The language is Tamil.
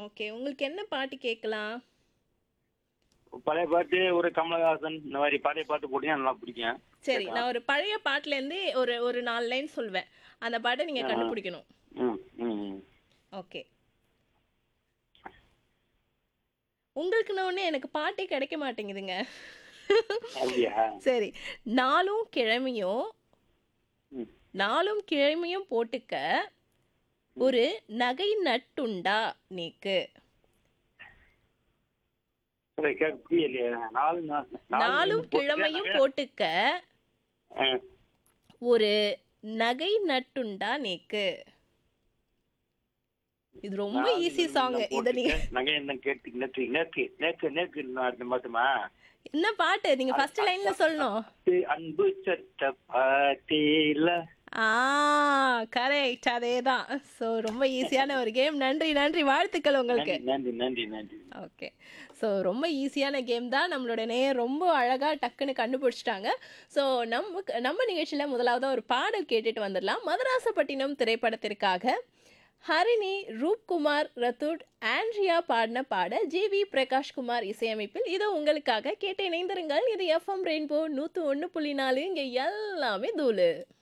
ஓகே உங்களுக்கு என்ன பாட்டு கேட்கலாம் பழைய பாட்டு ஒரு கமலஹாசன் இந்த மாதிரி பழைய பாட்டு போட்டீங்கன்னா நல்லா பிடிக்கும் சரி நான் ஒரு பழைய பாட்டுலேருந்து ஒரு ஒரு நாலு லைன் சொல்வேன் அந்த பாட்டை நீங்கள் கண்டுபிடிக்கணும் ம் ம் ம். ஓகே உங்களுக்குன்னு ஒன்று எனக்கு பாட்டே கிடைக்க மாட்டேங்குதுங்க அப்படியா சரி நாளும் கிழமையும் ம். நாளும் கிழமையும் போட்டுக்க ஒரு நகை நட்டுண்டா நீக்கு சரி, கேட்க புரியலையே நாலு நா- நாலு நாளும் போட்டு கிழமையும் நிறைய- போட்டுக்க ஆ, ஒரு நகை நட்டுண்டா நீக்கு இது ரொம்ப நாலு ஈஸி சாங் நகை இதை நீங்க போட்டுக்க, நகை என்ன கேட்டு நேற்று நேற்று நேற்று நேற்று அடுத்த மாசமா என்ன பாட்டு நீங்க ஃபர்ஸ்ட் லைன்ல சொல்லணும் அன்பு சட்ட பாட்டில ஆ கரெக்ட் அதே தான் ஸோ ரொம்ப ஈஸியான ஒரு கேம் நன்றி நன்றி வாழ்த்துக்கள் உங்களுக்கு நன்றி நன்றி நன்றி ஓகே ஸோ ரொம்ப ஈஸியான கேம் தான் நம்மளோட நேயர் ரொம்ப அழகாக டக்குன்னு கண்டுபிடிச்சிட்டாங்க ஸோ நம்ம நம்ம நிகழ்ச்சியில் முதலாவது ஒரு பாடல் கேட்டுட்டு வந்துடலாம் மதராசப்பட்டினம் திரைப்படத்திற்காக ஹரிணி ரூப்குமார் ரத்தூட் ஆண்ட்ரியா பாடின பாட ஜி வி பிரகாஷ்குமார் இசையமைப்பில் இது உங்களுக்காக கேட்டு இணைந்திருங்கள் இது எஃப்எம் ரெயின்போ நூற்று ஒன்று புள்ளி நாலு இங்கே எல்லாமே தூளு